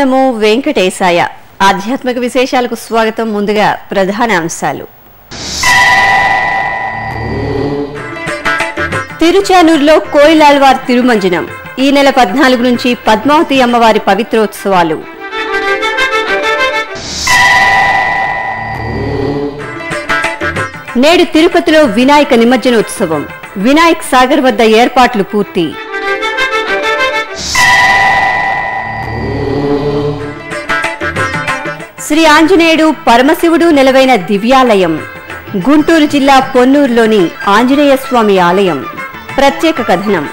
నమో వెంకటేశాయ ఆధ్యాత్మిక విశేషాలకు స్వాగతం ముందుగా ప్రధాన అంశాలు తిరుచానూరులో కోయిలాల్వార్ తిరుమంజనం ఈ నెల పద్నాలుగు నుంచి పద్మావతి అమ్మవారి పవిత్రోత్సవాలు నేడు తిరుపతిలో వినాయక నిమజ్జనోత్సవం వినాయక్ సాగర్ వద్ద ఏర్పాట్లు పూర్తి శ్రీ ఆంజనేయుడు పరమశివుడు నెలవైన దివ్యాలయం గుంటూరు జిల్లా పొన్నూరులోని ఆంజనేయ స్వామి ఆలయం ప్రత్యేక కథనం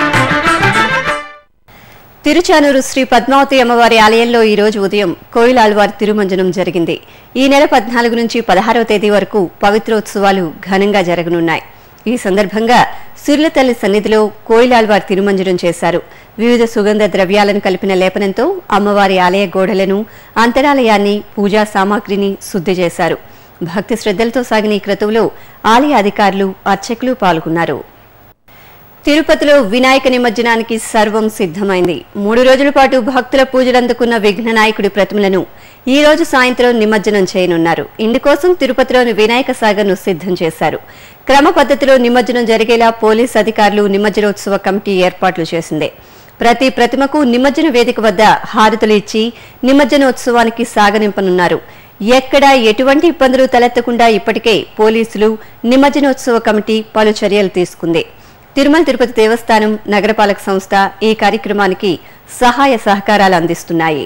తిరుచానూరు శ్రీ పద్మావతి అమ్మవారి ఆలయంలో ఈ రోజు ఉదయం కోయిలాల్వారి తిరుమంజనం జరిగింది ఈ నెల పద్నాలుగు నుంచి పదహారవ తేదీ వరకు పవిత్రోత్సవాలు ఘనంగా జరగనున్నాయి ఈ సందర్భంగా సిర్లతల్లి సన్నిధిలో కోయిలాల్వారి తిరుమంజనం చేశారు వివిధ సుగంధ ద్రవ్యాలను కలిపిన లేపనంతో అమ్మవారి ఆలయ గోడలను అంతరాలయాన్ని పూజా సామాగ్రిని శుద్ధి చేశారు భక్తి శ్రద్ధలతో సాగిన ఈ క్రతువులో ఆలయ అధికారులు అర్చకులు పాల్గొన్నారు తిరుపతిలో వినాయక నిమజ్జనానికి సర్వం సిద్ధమైంది మూడు రోజుల పాటు భక్తుల పూజలందుకున్న విఘ్న నాయకుడి ప్రతిమలను ఈ రోజు సాయంత్రం నిమజ్జనం చేయనున్నారు ఇందుకోసం తిరుపతిలోని వినాయక సాగర్ను సిద్ధం చేశారు క్రమ పద్ధతిలో నిమజ్జనం జరిగేలా పోలీస్ అధికారులు నిమజ్జనోత్సవ కమిటీ ఏర్పాట్లు చేసింది ప్రతి ప్రతిమకు నిమజ్జన వేదిక వద్ద హారతులు ఇచ్చి నిమజ్జనోత్సవానికి సాగనింపనున్నారు ఎక్కడా ఎటువంటి ఇబ్బందులు తలెత్తకుండా ఇప్పటికే పోలీసులు నిమజ్జనోత్సవ కమిటీ పలు చర్యలు తీసుకుంది తిరుమల తిరుపతి దేవస్థానం నగరపాలక సంస్థ ఈ కార్యక్రమానికి సహాయ సహకారాలు అందిస్తున్నాయి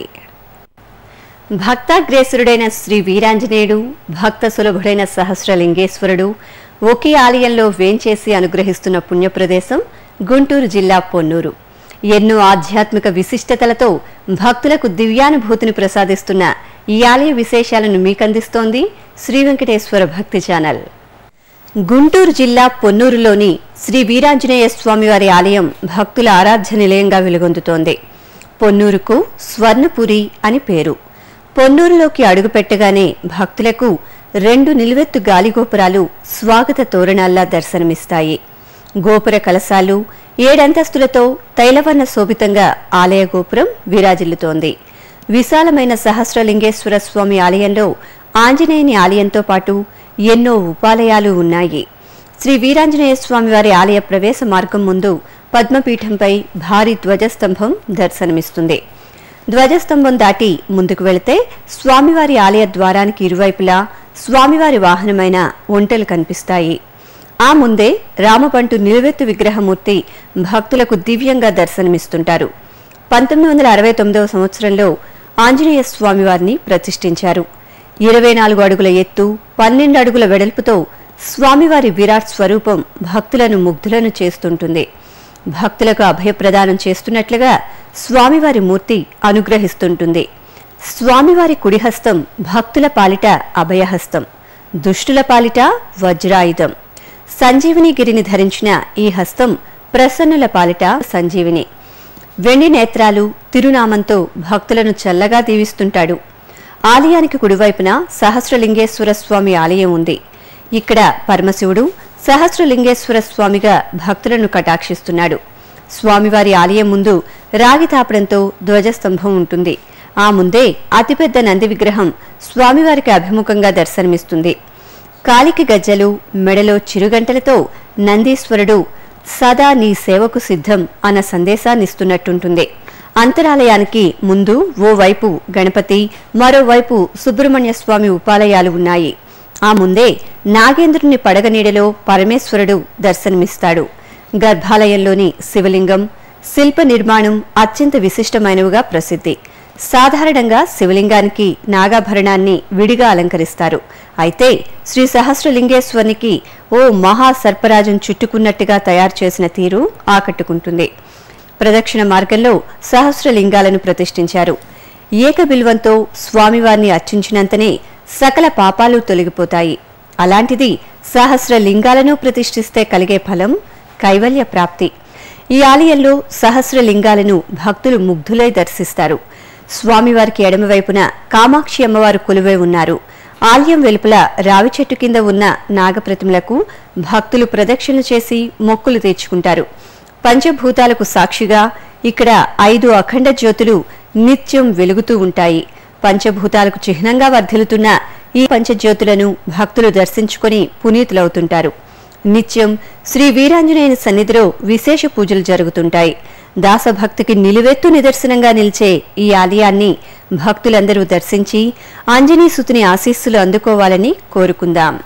భక్తాగ్రేసురుడైన శ్రీ వీరాంజనేయుడు భక్త సులభుడైన సహస్రలింగేశ్వరుడు ఒకే ఆలయంలో వేంచేసి అనుగ్రహిస్తున్న పుణ్యప్రదేశం గుంటూరు జిల్లా పొన్నూరు ఎన్నో ఆధ్యాత్మిక విశిష్టతలతో భక్తులకు దివ్యానుభూతిని ప్రసాదిస్తున్న ఈ ఆలయ విశేషాలను మీకందిస్తోంది శ్రీ వెంకటేశ్వర భక్తి ఛానల్ గుంటూరు జిల్లా పొన్నూరులోని శ్రీ వీరాంజనేయ స్వామివారి ఆలయం భక్తుల ఆరాధ్య నిలయంగా వెలుగొందుతోంది పొన్నూరుకు స్వర్ణపురి అని పేరు పొన్నూరులోకి అడుగుపెట్టగానే భక్తులకు రెండు నిలువెత్తు గాలిగోపురాలు స్వాగత తోరణాల్లా దర్శనమిస్తాయి గోపుర కలశాలు ఏడంతస్తులతో తైలవర్ణ శోభితంగా ఆలయ గోపురం విరాజిల్లుతోంది విశాలమైన సహస్రలింగేశ్వర స్వామి ఆలయంలో ఆంజనేయుని ఆలయంతో పాటు ఎన్నో ఉపాలయాలు ఉన్నాయి శ్రీ వీరాంజనేయ స్వామి వారి ఆలయ ప్రవేశ మార్గం ముందు పద్మపీఠంపై భారీ ధ్వజస్తంభం దర్శనమిస్తుంది ధ్వజస్తంభం దాటి ముందుకు వెళితే స్వామివారి ఆలయ ద్వారానికి ఇరువైపులా స్వామివారి వాహనమైన ఒంటెలు కనిపిస్తాయి ఆ ముందే రామపంటు నిలువెత్తు విగ్రహమూర్తి భక్తులకు దివ్యంగా దర్శనమిస్తుంటారు పంతొమ్మిది వందల అరవై తొమ్మిదవ సంవత్సరంలో ఆంజనేయ స్వామివారిని ప్రతిష్ఠించారు ఇరవై నాలుగు అడుగుల ఎత్తు పన్నెండు అడుగుల వెడల్పుతో స్వామివారి విరాట్ స్వరూపం భక్తులను ముగ్ధులను చేస్తుంటుంది భక్తులకు అభయప్రదానం చేస్తున్నట్లుగా స్వామివారి మూర్తి అనుగ్రహిస్తుంటుంది స్వామివారి కుడిహస్తం భక్తుల పాలిట అభయహస్తం దుష్టుల పాలిట వజ్రాయుధం సంజీవిని గిరిని ధరించిన ఈ హస్తం ప్రసన్నుల పాలిట సంజీవిని వెండి నేత్రాలు తిరునామంతో భక్తులను చల్లగా దీవిస్తుంటాడు ఆలయానికి కుడివైపున సహస్రలింగేశ్వర స్వామి ఆలయం ఉంది ఇక్కడ పరమశివుడు సహస్రలింగేశ్వర స్వామిగా భక్తులను కటాక్షిస్తున్నాడు స్వామివారి ఆలయం ముందు రాగి తాపడంతో ధ్వజస్తంభం ఉంటుంది ఆ ముందే అతిపెద్ద నంది విగ్రహం స్వామివారికి అభిముఖంగా దర్శనమిస్తుంది కాలికి గజ్జలు మెడలో చిరుగంటలతో నందీశ్వరుడు సదా నీ సేవకు సిద్ధం అన్న సందేశాన్నిస్తున్నట్టుంటుంది అంతరాలయానికి ముందు ఓవైపు గణపతి మరోవైపు సుబ్రహ్మణ్య స్వామి ఉపాలయాలు ఉన్నాయి ఆ ముందే నాగేంద్రుని పడగ నీడలో పరమేశ్వరుడు దర్శనమిస్తాడు గర్భాలయంలోని శివలింగం శిల్ప నిర్మాణం అత్యంత విశిష్టమైనవిగా ప్రసిద్ధి సాధారణంగా శివలింగానికి నాగాభరణాన్ని విడిగా అలంకరిస్తారు అయితే శ్రీ సహస్రలింగేశ్వరునికి ఓ మహా సర్పరాజం చుట్టుకున్నట్టుగా తయారు చేసిన తీరు ఆకట్టుకుంటుంది ప్రదక్షిణ మార్గంలో సహస్రలింగాలను ప్రతిష్ఠించారు ఏకబిల్వంతో స్వామివారిని అర్చించినంతనే సకల పాపాలు తొలగిపోతాయి అలాంటిది సహస్ర లింగాలను ప్రతిష్ఠిస్తే కలిగే ఫలం కైవల్య ప్రాప్తి ఈ ఆలయంలో సహస్ర లింగాలను భక్తులు ముగ్ధులై దర్శిస్తారు స్వామివారికి ఎడమవైపున కామాక్షి అమ్మవారు కొలువై ఉన్నారు ఆలయం వెలుపల రావి చెట్టు కింద ఉన్న నాగప్రతిమలకు భక్తులు ప్రదక్షిణలు చేసి మొక్కులు తీర్చుకుంటారు పంచభూతాలకు సాక్షిగా ఇక్కడ ఐదు అఖండ జ్యోతులు నిత్యం వెలుగుతూ ఉంటాయి పంచభూతాలకు చిహ్నంగా వర్ధిల్లుతున్న ఈ పంచజ్యోతులను భక్తులు దర్శించుకొని పునీతులవుతుంటారు నిత్యం శ్రీ వీరాంజనేయుని సన్నిధిలో విశేష పూజలు జరుగుతుంటాయి దాసభక్తికి నిలువెత్తు నిదర్శనంగా నిలిచే ఈ ఆలయాన్ని భక్తులందరూ దర్శించి ఆంజనేయసుతుని ఆశీస్సులు అందుకోవాలని కోరుకుందాం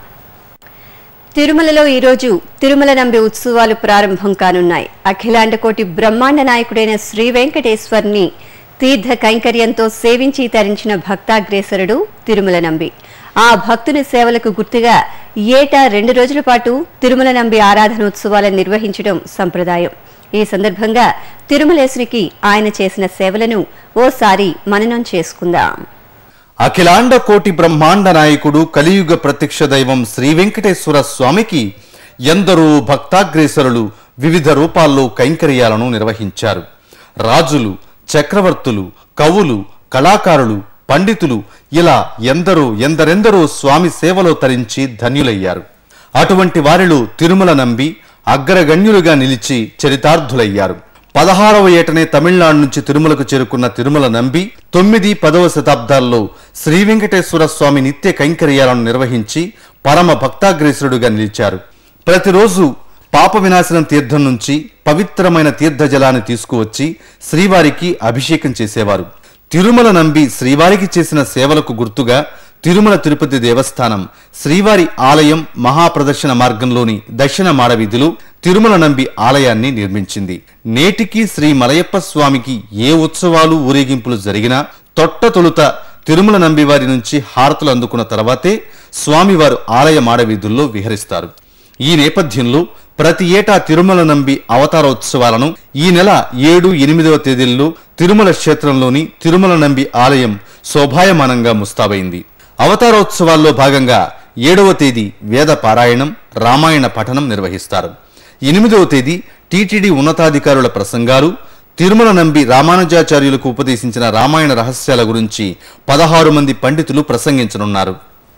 తిరుమలలో ఈరోజు తిరుమల నంబి ఉత్సవాలు ప్రారంభం కానున్నాయి అఖిలాండకోటి బ్రహ్మాండ నాయకుడైన శ్రీ వెంకటేశ్వర్ని తీర్థ కైంకర్యంతో సేవించి తరించిన భక్తాగ్రేసరుడు తిరుమల నంబి ఆ భక్తుని సేవలకు గుర్తుగా ఏటా రెండు రోజుల పాటు తిరుమల నంబి ఆరాధనోత్సవాలను నిర్వహించడం సంప్రదాయం ఈ సందర్భంగా తిరుమలేశునికి ఆయన చేసిన సేవలను ఓసారి మననం చేసుకుందాం అఖిలాండ కోటి బ్రహ్మాండ నాయకుడు కలియుగ ప్రత్యక్ష దైవం శ్రీ వెంకటేశ్వర స్వామికి ఎందరో భక్తాగ్రేసరులు వివిధ రూపాల్లో కైంకర్యాలను నిర్వహించారు రాజులు చక్రవర్తులు కవులు కళాకారులు పండితులు ఇలా ఎందరో ఎందరెందరో స్వామి సేవలో తరించి ధన్యులయ్యారు అటువంటి వారిలో తిరుమల నంబి అగ్రగణ్యులుగా నిలిచి చరితార్థులయ్యారు పదహారవ ఏటనే తమిళనాడు నుంచి తిరుమలకు చేరుకున్న తిరుమల నంబి తొమ్మిది పదవ శతాబ్దాల్లో శ్రీ వెంకటేశ్వర స్వామి నిత్య కైంకర్యాలను నిర్వహించి పరమ భక్తాగ్రేసురుడుగా నిలిచారు ప్రతిరోజు పాప వినాశనం తీర్థం నుంచి పవిత్రమైన తీర్థ జలాన్ని తీసుకువచ్చి శ్రీవారికి అభిషేకం చేసేవారు తిరుమల నంబి శ్రీవారికి చేసిన సేవలకు గుర్తుగా తిరుమల తిరుపతి దేవస్థానం శ్రీవారి ఆలయం మహాప్రదర్శన మార్గంలోని దక్షిణ మాడవీధిలో తిరుమల నంబి ఆలయాన్ని నిర్మించింది నేటికి శ్రీ మలయప్ప స్వామికి ఏ ఉత్సవాలు ఊరేగింపులు జరిగినా తొట్ట తొలుత తిరుమల నంబి వారి నుంచి హారతులు అందుకున్న తర్వాతే స్వామివారు ఆలయ మాడవీధుల్లో విహరిస్తారు ఈ నేపథ్యంలో ప్రతి ఏటా తిరుమల నంబి అవతారోత్సవాలను ఈ నెల ఏడు ఎనిమిదవ తేదీల్లో తిరుమల క్షేత్రంలోని తిరుమల నంబి ఆలయం శోభాయమానంగా ముస్తాబైంది అవతారోత్సవాల్లో భాగంగా ఏడవ తేదీ వేద పారాయణం రామాయణ పఠనం నిర్వహిస్తారు ఎనిమిదవ తేదీ టీటీడీ ఉన్నతాధికారుల ప్రసంగాలు తిరుమల నంబి రామానుజాచార్యులకు ఉపదేశించిన రామాయణ రహస్యాల గురించి పదహారు మంది పండితులు ప్రసంగించనున్నారు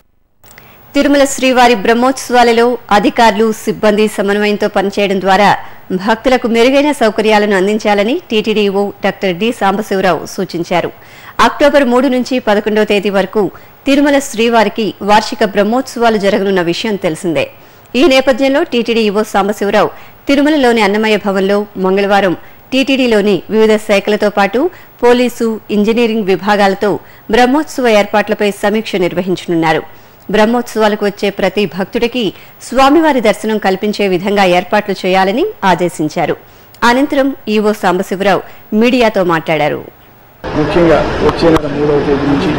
తిరుమల శ్రీవారి బ్రహ్మోత్సవాలలో అధికారులు సిబ్బంది సమన్వయంతో పనిచేయడం ద్వారా భక్తులకు మెరుగైన సౌకర్యాలను అందించాలని టీటీడీఓ డాక్టర్ డి సాంబశివరావు సూచించారు అక్టోబర్ మూడు నుంచి పదకొండవ తేదీ వరకు తిరుమల శ్రీవారికి వార్షిక బ్రహ్మోత్సవాలు జరగనున్న విషయం తెలిసిందే ఈ నేపథ్యంలో టీటీడీ ఈవో సాంబశివరావు తిరుమలలోని అన్నమయ్య భవన్లో మంగళవారం టీటీడీలోని వివిధ శాఖలతో పాటు పోలీసు ఇంజనీరింగ్ విభాగాలతో బ్రహ్మోత్సవ ఏర్పాట్లపై సమీక్ష నిర్వహించనున్నారు బ్రహ్మోత్సవాలకు వచ్చే ప్రతి భక్తుడికి స్వామివారి దర్శనం కల్పించే విధంగా ఏర్పాట్లు చేయాలని ఆదేశించారు అనంతరం ఈవో సాంబశివరావు మీడియాతో మాట్లాడారు ముఖ్యంగా వచ్చే నెల మూడవ తేదీ నుంచి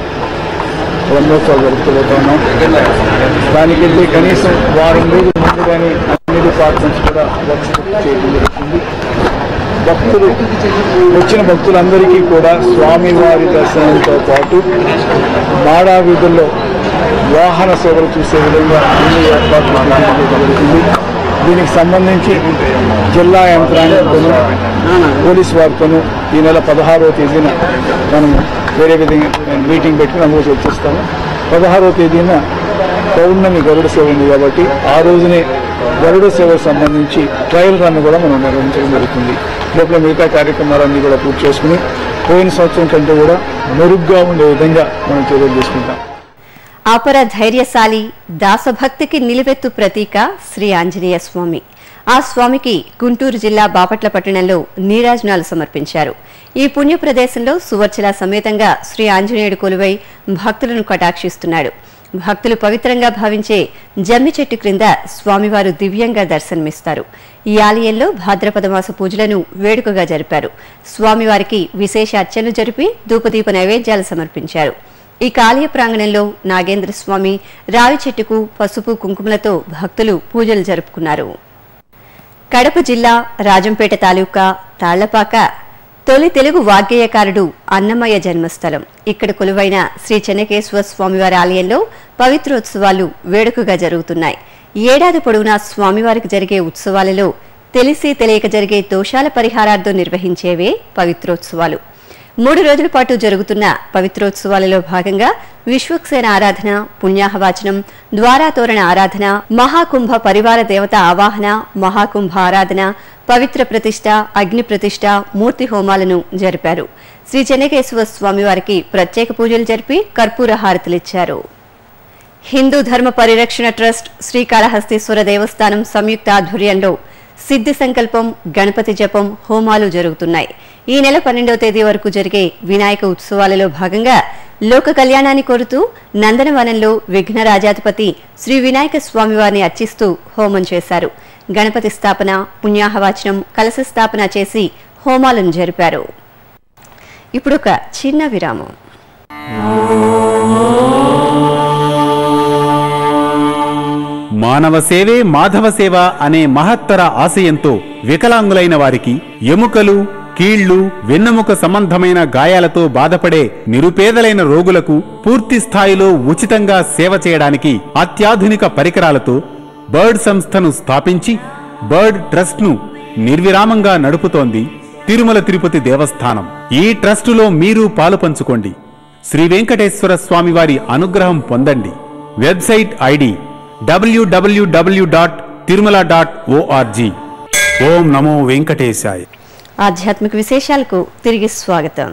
బ్రహ్మోత్సవాలు జరుపుకోబోతా ఉన్నాం దానికైతే కనీసం వారం రోజుల ముందుగానే అన్ని డిపార్ట్మెంట్స్ కూడా వర్క్స్ చేయడం జరుగుతుంది భక్తులు వచ్చిన భక్తులందరికీ కూడా స్వామివారి దర్శనంతో పాటు మాడా వీధుల్లో వాహన సేవలు చూసే విధంగా అన్ని ఏర్పాట్లు చేయడం జరుగుతుంది దీనికి సంబంధించి జిల్లా యంత్రాంగంతోనూ పోలీసు వారితోనూ ఈ నెల పదహారవ తేదీన మనం వేరే విధంగా మీటింగ్ పెట్టుకుని అందరూ చర్చిస్తాము పదహారవ తేదీన పౌర్ణమి గరుడ సేవ ఉంది కాబట్టి ఆ రోజునే గరుడ సేవకు సంబంధించి ట్రయల్ రన్ కూడా మనం నిర్వహించడం జరుగుతుంది లోపల మిగతా కార్యక్రమాలన్నీ కూడా పూర్తి చేసుకుని పోయిన సంవత్సరం కంటే కూడా మెరుగ్గా ఉండే విధంగా మనం చర్యలు తీసుకుంటాం అపర ధైర్యశాలి దాసభక్తికి నిలువెత్తు ప్రతీక శ్రీ ఆంజనేయ స్వామి ఆ స్వామికి గుంటూరు జిల్లా బాపట్ల పట్టణంలో నీరాజనాలు సమర్పించారు ఈ పుణ్య ప్రదేశంలో సువర్చల సమేతంగా శ్రీ ఆంజనేయుడు కొలువై భక్తులను కటాక్షిస్తున్నాడు భక్తులు పవిత్రంగా భావించే జమ్మి చెట్టు క్రింద స్వామివారు దివ్యంగా దర్శనమిస్తారు ఈ ఆలయంలో భాద్రపద మాస పూజలను వేడుకగా జరిపారు స్వామివారికి విశేష అర్చనలు జరిపి ధూపదీప నైవేద్యాలు సమర్పించారు ఈ ఆలయ ప్రాంగణంలో నాగేంద్ర స్వామి రావి చెట్టుకు పసుపు కుంకుమలతో భక్తులు పూజలు జరుపుకున్నారు కడప జిల్లా రాజంపేట తాలూకా తాళ్లపాక తొలి తెలుగు వాగ్గేయకారుడు అన్నమయ్య జన్మస్థలం ఇక్కడ కొలువైన శ్రీ చెన్నకేశ్వర స్వామివారి ఆలయంలో పవిత్రోత్సవాలు వేడుకగా జరుగుతున్నాయి ఏడాది పొడవునా స్వామివారికి జరిగే ఉత్సవాలలో తెలిసి తెలియక జరిగే దోషాల పరిహారార్థం నిర్వహించేవే పవిత్రోత్సవాలు మూడు రోజుల పాటు జరుగుతున్న పవిత్రోత్సవాలలో భాగంగా విశ్వక్సేన ఆరాధన పుణ్యాహవాచనం ద్వారాతోరణ ఆరాధన మహాకుంభ పరివార దేవత ఆవాహన మహాకుంభ ఆరాధన పవిత్ర ప్రతిష్ట అగ్ని ప్రతిష్ట మూర్తి హోమాలను జరిపారు శ్రీ చెన్నకేశవ స్వామివారికి ప్రత్యేక పూజలు జరిపి కర్పూర హారతులిచ్చారు హిందూ ధర్మ పరిరక్షణ ట్రస్ట్ శ్రీకాళహస్తీశ్వర దేవస్థానం సంయుక్త ఆధ్వర్యంలో సిద్ధి సంకల్పం గణపతి జపం హోమాలు జరుగుతున్నాయి ఈ నెల పన్నెండవ తేదీ వరకు జరిగే వినాయక ఉత్సవాలలో భాగంగా లోక కళ్యాణాన్ని కోరుతూ నందనవనంలో విఘ్నరాజాధిపతి శ్రీ వినాయక స్వామివారిని అర్చిస్తూ హోమం చేశారు గణపతి స్థాపన పుణ్యాహవాచనం కలశ స్థాపన చేసి హోమాలను జరిపారు ఇప్పుడు ఒక చిన్న విరామం మానవ సేవే మాధవ సేవ అనే మహత్తర ఆశయంతో వికలాంగులైన వారికి ఎముకలు కీళ్లు వెన్నెముక సంబంధమైన గాయాలతో బాధపడే నిరుపేదలైన రోగులకు పూర్తి స్థాయిలో ఉచితంగా సేవ చేయడానికి అత్యాధునిక పరికరాలతో బర్డ్ సంస్థను స్థాపించి బర్డ్ ట్రస్ట్ను నిర్విరామంగా నడుపుతోంది తిరుమల తిరుపతి దేవస్థానం ఈ ట్రస్టులో మీరు పాలు పంచుకోండి శ్రీ వెంకటేశ్వర స్వామివారి అనుగ్రహం పొందండి website ID W W W dot Tirumala dot O R G ఓం నమో వెంకటేశాయ ఆధ్యాత్మిక విశేషాలకు తిరిగి స్వాగతం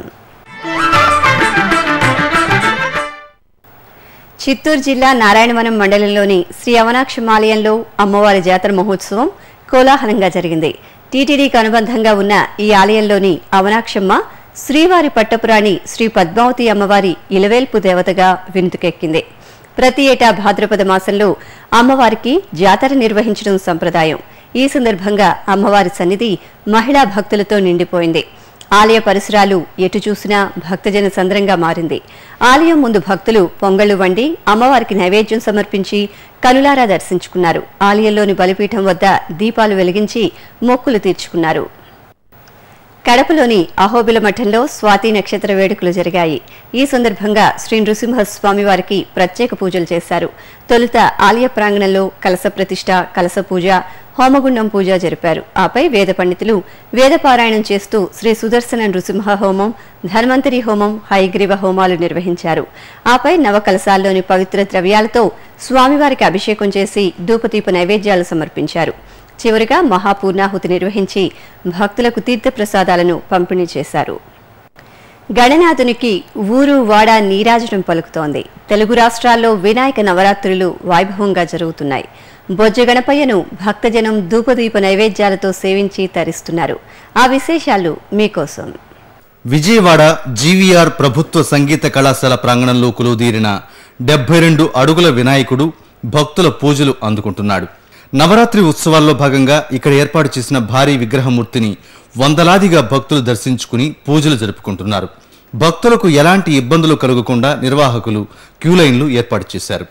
చిత్తూరు జిల్లా నారాయణవనం మండలంలోని శ్రీ అవనాక్షమాలయంలో అమ్మవారి జాతర మహోత్సవం కోలాహలంగా జరిగింది టీటీడీకి అనుబంధంగా ఉన్న ఈ ఆలయంలోని అవనాక్షమ్మ శ్రీవారి పట్టపురాణి శ్రీ పద్మావతి అమ్మవారి ఇలవేల్పు దేవతగా వినుతుకెక్కింది ప్రతి ఏటా భాద్రపద మాసంలో అమ్మవారికి జాతర నిర్వహించడం సంప్రదాయం ఈ సందర్భంగా అమ్మవారి సన్నిధి మహిళా భక్తులతో నిండిపోయింది ఆలయ పరిసరాలు ఎటు చూసినా భక్తజన సంద్రంగా మారింది ఆలయం ముందు భక్తులు పొంగళ్లు వండి అమ్మవారికి నైవేద్యం సమర్పించి కనులారా దర్శించుకున్నారు ఆలయంలోని బలిపీఠం వద్ద దీపాలు వెలిగించి మొక్కులు తీర్చుకున్నారు కడపలోని అహోబిల మఠంలో స్వాతి నక్షత్ర వేడుకలు జరిగాయి ఈ సందర్భంగా శ్రీ నృసింహ స్వామివారికి ప్రత్యేక పూజలు చేశారు తొలుత ఆలయ ప్రాంగణంలో కలస ప్రతిష్ట కలస పూజ హోమగుండం పూజ జరిపారు ఆపై వేద పండితులు వేదపారాయణం చేస్తూ శ్రీ సుదర్శన నృసింహ హోమం ధన్వంతరి హోమం హైగ్రీవ హోమాలు నిర్వహించారు ఆపై నవ కలశాల్లోని పవిత్ర ద్రవ్యాలతో స్వామివారికి అభిషేకం చేసి ధూపదీప నైవేద్యాలు సమర్పించారు చివరిగా మహాపూర్ణాహుతి నిర్వహించి భక్తులకు తీర్థప్రసాదాలను పంపిణీ చేశారు గణనాథునికి ఊరు వాడ నీరాజనం పలుకుతోంది తెలుగు రాష్ట్రాల్లో వినాయక నవరాత్రులు వైభవంగా జరుగుతున్నాయి బొజ్జ గణపయ్యను భక్తజనం ధూపదీప నైవేద్యాలతో సేవించి తరిస్తున్నారు ఆ విశేషాలు మీకోసం విజయవాడ జీవీఆర్ ప్రభుత్వ సంగీత కళాశాల ప్రాంగణంలో కొలువుదీరిన డెబ్బై రెండు అడుగుల వినాయకుడు భక్తుల పూజలు అందుకుంటున్నాడు నవరాత్రి ఉత్సవాల్లో భాగంగా ఇక్కడ ఏర్పాటు చేసిన భారీ విగ్రహమూర్తిని వందలాదిగా భక్తులు దర్శించుకుని పూజలు జరుపుకుంటున్నారు భక్తులకు ఎలాంటి ఇబ్బందులు కలగకుండా నిర్వాహకులు క్యూలైన్లు ఏర్పాటు చేశారు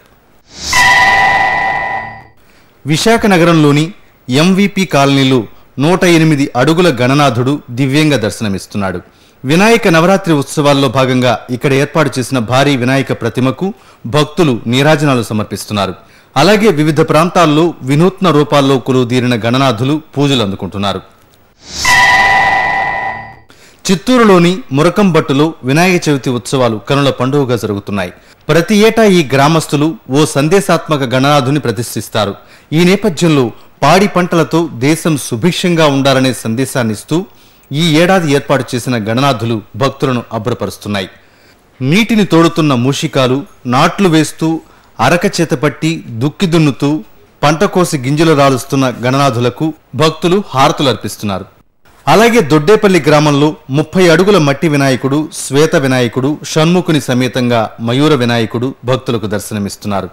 విశాఖ నగరంలోని ఎంవిపి కాలనీలో నూట ఎనిమిది అడుగుల గణనాథుడు దివ్యంగా దర్శనమిస్తున్నాడు వినాయక నవరాత్రి ఉత్సవాల్లో భాగంగా ఇక్కడ ఏర్పాటు చేసిన భారీ వినాయక ప్రతిమకు భక్తులు నీరాజనాలు సమర్పిస్తున్నారు అలాగే వివిధ ప్రాంతాల్లో వినూత్న రూపాల్లో కొలువుదీరిన గణనాథులు పూజలు అందుకుంటున్నారు చిత్తూరులోని మురకంబట్టులో వినాయక చవితి ఉత్సవాలు కనుల పండుగగా జరుగుతున్నాయి ప్రతి ఏటా ఈ గ్రామస్తులు ఓ సందేశాత్మక గణనాథుని ప్రతిష్ఠిస్తారు ఈ నేపథ్యంలో పాడి పంటలతో దేశం సుభిక్షంగా ఉండాలనే సందేశాన్ని ఇస్తూ ఈ ఏడాది ఏర్పాటు చేసిన గణనాథులు భక్తులను అబ్బురపరుస్తున్నాయి నీటిని తోడుతున్న మూషికాలు నాట్లు వేస్తూ అరక చేతపట్టి దుక్కి దున్నుతూ పంట కోసి గింజలు రాలుస్తున్న గణనాథులకు భక్తులు హారతులు అర్పిస్తున్నారు అలాగే దొడ్డేపల్లి గ్రామంలో ముప్పై అడుగుల మట్టి వినాయకుడు శ్వేత వినాయకుడు షణ్ముఖుని సమేతంగా మయూర వినాయకుడు భక్తులకు దర్శనమిస్తున్నారు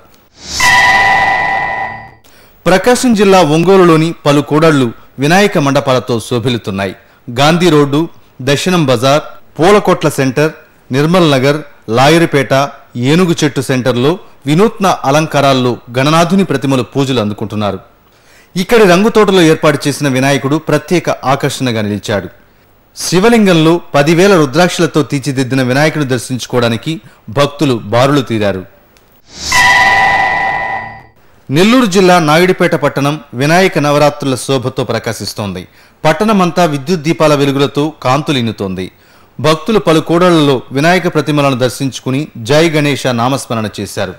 ప్రకాశం జిల్లా ఒంగోలులోని పలు కూడళ్లు వినాయక మండపాలతో శోభిల్లుతున్నాయి గాంధీ రోడ్డు దక్షిణం బజార్ పూలకోట్ల సెంటర్ నిర్మల్ నగర్ లాయరిపేట ఏనుగు చెట్టు సెంటర్లో వినూత్న అలంకారాల్లో గణనాథుని ప్రతిమలు పూజలు అందుకుంటున్నారు ఇక్కడి రంగుతోటలో ఏర్పాటు చేసిన వినాయకుడు ప్రత్యేక ఆకర్షణగా నిలిచాడు శివలింగంలో పదివేల రుద్రాక్షలతో తీర్చిదిద్దిన వినాయకుడు దర్శించుకోవడానికి భక్తులు బారులు తీరారు నెల్లూరు జిల్లా నాయుడుపేట పట్టణం వినాయక నవరాత్రుల శోభతో ప్రకాశిస్తోంది పట్టణమంతా విద్యుత్ దీపాల వెలుగులతో కాంతులిన్నుతోంది భక్తులు పలు కూడళ్లలో వినాయక ప్రతిమలను దర్శించుకుని జై గణేష నామస్మరణ చేశారు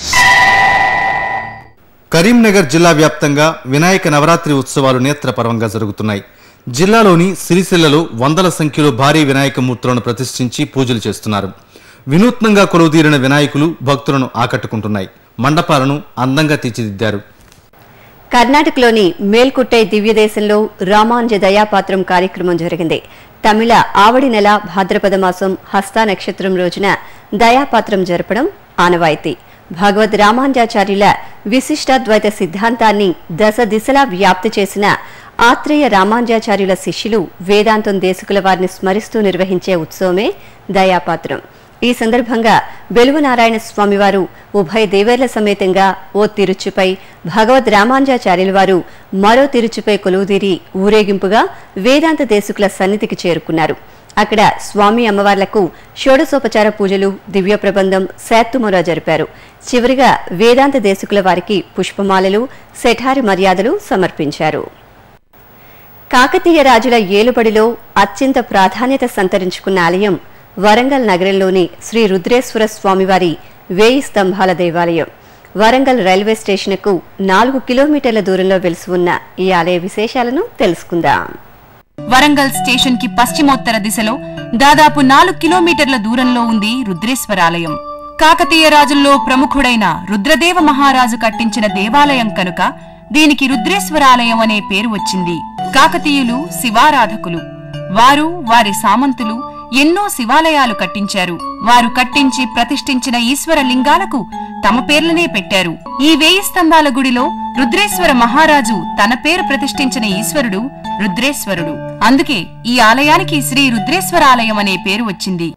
కరీంనగర్ జిల్లా వ్యాప్తంగా వినాయక నవరాత్రి ఉత్సవాలు నేత్రపర్వంగా జరుగుతున్నాయి జిల్లాలోని సిరిసిల్లలో వందల సంఖ్యలో భారీ వినాయక మూర్తులను ప్రతిష్ఠించి పూజలు చేస్తున్నారు వినూత్నంగా కొలువుదీరిన వినాయకులు భక్తులను ఆకట్టుకుంటున్నాయి మండపాలను అందంగా తీర్చిదిద్దారు కర్ణాటకలోని మేల్కుట్టై దివ్యదేశంలో రామాంజ దయాపాత్రం కార్యక్రమం జరిగింది తమిళ ఆవడి నెల భాద్రపద మాసం హస్త నక్షత్రం రోజున దయాపాత్రం జరపడం ఆనవాయితీ భగవద్ రామాంజాచార్యుల విశిష్టాద్వైత సిద్ధాంతాన్ని దశ దిశలా వ్యాప్తి చేసిన ఆత్రేయ రామాంజాచార్యుల శిష్యులు వేదాంతం దేశకుల వారిని స్మరిస్తూ నిర్వహించే ఉత్సవమే దయాపాత్రం ఈ సందర్భంగా వెలువనారాయణ స్వామివారు ఉభయ దేవేర్ల సమేతంగా ఓ తిరుచుపై భగవద్ రామాంజాచార్యుల వారు మరో తిరుచుపై కొలువుదీరి ఊరేగింపుగా వేదాంత దేశకుల సన్నిధికి చేరుకున్నారు అక్కడ స్వామి అమ్మవార్లకు షోడశోపచార పూజలు దివ్య ప్రబంధం శాత్తుమొర జరిపారు చివరిగా వేదాంత దేశకుల వారికి పుష్పమాలలు శఠారి మర్యాదలు సమర్పించారు కాకతీయ రాజుల ఏలుబడిలో అత్యంత ప్రాధాన్యత సంతరించుకున్న ఆలయం వరంగల్ నగరంలోని శ్రీ రుద్రేశ్వర స్వామివారి వేయి స్తంభాల దేవాలయం వరంగల్ రైల్వే స్టేషన్కు నాలుగు కిలోమీటర్ల దూరంలో వెలిసి ఉన్న ఈ ఆలయ విశేషాలను తెలుసుకుందాం వరంగల్ స్టేషన్ కి పశ్చిమోత్తర దిశలో దాదాపు నాలుగు కిలోమీటర్ల దూరంలో ఉంది రుద్రేశ్వరాలయం కాకతీయ రాజుల్లో ప్రముఖుడైన రుద్రదేవ మహారాజు కట్టించిన దేవాలయం కనుక దీనికి రుద్రేశ్వరాలయం అనే పేరు వచ్చింది కాకతీయులు శివారాధకులు వారు వారి సామంతులు ఎన్నో శివాలయాలు కట్టించారు వారు కట్టించి ప్రతిష్ఠించిన ఈశ్వర లింగాలకు తమ పేర్లనే పెట్టారు ఈ వేయి స్తంభాల గుడిలో రుద్రేశ్వర మహారాజు తన పేరు ప్రతిష్ఠించిన ఈశ్వరుడు రుద్రేశ్వరుడు అందుకే ఈ ఆలయానికి శ్రీ రుద్రేశ్వరాలయం అనే పేరు వచ్చింది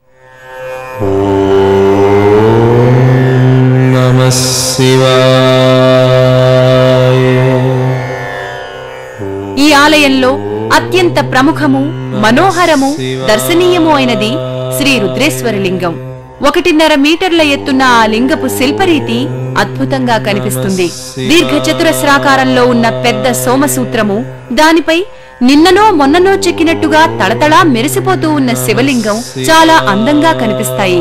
नमः शिवाय ఈ ఆలయంలో అత్యంత ప్రముఖము మనోహరము దర్శనీయము అయినది శ్రీ రుద్రేశ్వర లింగం ఒకటిన్నర మీటర్ల ఎత్తున్న ఆ లింగపు శిల్పరీతి అద్భుతంగా కనిపిస్తుంది దీర్ఘ చతురస్రాకారంలో ఉన్న పెద్ద సోమసూత్రము దానిపై నిన్ననో మొన్ననో చెక్కినట్టుగా తళతళా మెరిసిపోతూ ఉన్న శివలింగం చాలా అందంగా కనిపిస్తాయి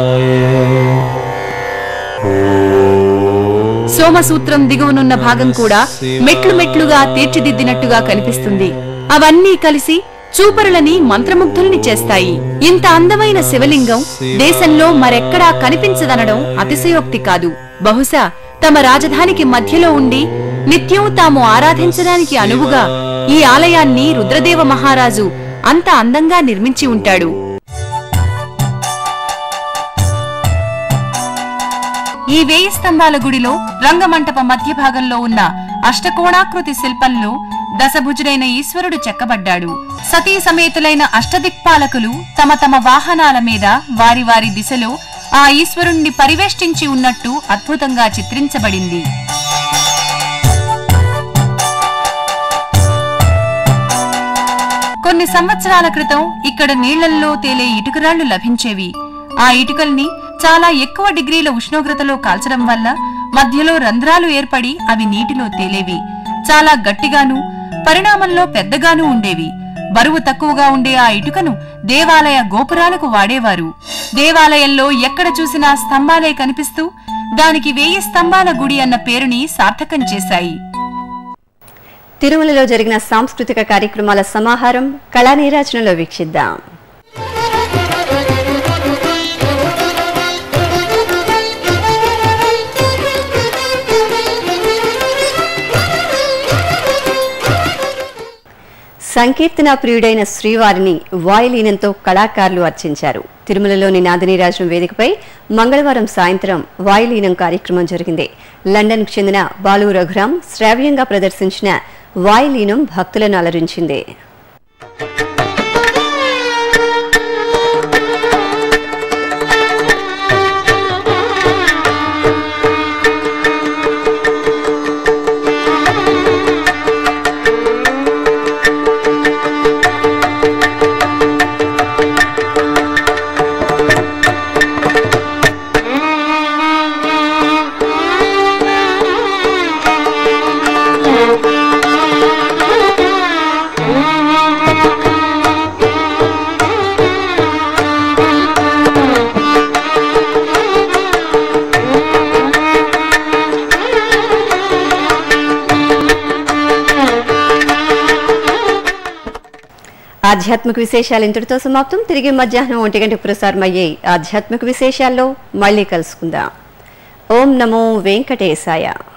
సోమసూత్రం దిగువనున్న భాగం కూడా మెట్లు మెట్లుగా తీర్చిదిద్దినట్టుగా కనిపిస్తుంది అవన్నీ కలిసి చూపరులని మంత్రముగ్ధుల్ని చేస్తాయి ఇంత అందమైన శివలింగం దేశంలో మరెక్కడా కనిపించదనడం అతిశయోక్తి కాదు బహుశా తమ రాజధానికి మధ్యలో ఉండి నిత్యం తాము ఆరాధించడానికి అనువుగా ఈ ఆలయాన్ని రుద్రదేవ మహారాజు అంత అందంగా నిర్మించి ఉంటాడు ఈ వేయి స్తంభాల గుడిలో రంగమంటప మధ్య భాగంలో ఉన్న అష్టకోణాకృతి శిల్పంలో దశభుజుడైన ఈశ్వరుడు చెక్కబడ్డాడు సతీ సమేతులైన అష్టదిక్పాలకులు తమ తమ వాహనాల మీద వారి వారి దిశలో ఆ ఈశ్వరుణ్ణి పరివేష్టించి ఉన్నట్టు అద్భుతంగా చిత్రించబడింది కొన్ని సంవత్సరాల క్రితం ఇక్కడ నీళ్లల్లో తేలే ఇటుకరాళ్లు లభించేవి ఆ ఇటుకల్ని చాలా ఎక్కువ డిగ్రీల ఉష్ణోగ్రతలో కాల్చడం వల్ల మధ్యలో రంధ్రాలు ఏర్పడి అవి నీటిలో తేలేవి చాలా గట్టిగాను పరిణామంలో పెద్దగాను ఉండేవి బరువు తక్కువగా ఉండే ఆ ఇటుకను దేవాలయ గోపురాలకు వాడేవారు దేవాలయంలో ఎక్కడ చూసినా స్తంభాలే కనిపిస్తూ దానికి వేయి స్తంభాల గుడి అన్న పేరుని సార్థకం చేశాయి తిరుమలలో జరిగిన సాంస్కృతిక కార్యక్రమాల సమాహారం కళానీరాజనంలో వీక్షిద్దాం సంకీర్తన ప్రియుడైన శ్రీవారిని వాయులీనంతో కళాకారులు అర్చించారు తిరుమలలోని నాదినీరాజం వేదికపై మంగళవారం సాయంత్రం వాయులీనం కార్యక్రమం జరిగింది లండన్కు చెందిన బాలు రఘురాం శ్రావ్యంగా ప్రదర్శించిన వాయులీనం భక్తులను అలరించింది Thank you. ఆధ్యాత్మిక విశేషాలు ఇంతటితో సమాప్తం తిరిగి మధ్యాహ్నం ఒంటి గంటకు ప్రసారం అయ్యే ఆధ్యాత్మిక విశేషాల్లో మళ్ళీ కలుసుకుందాం ఓం నమో వెంకటేశాయ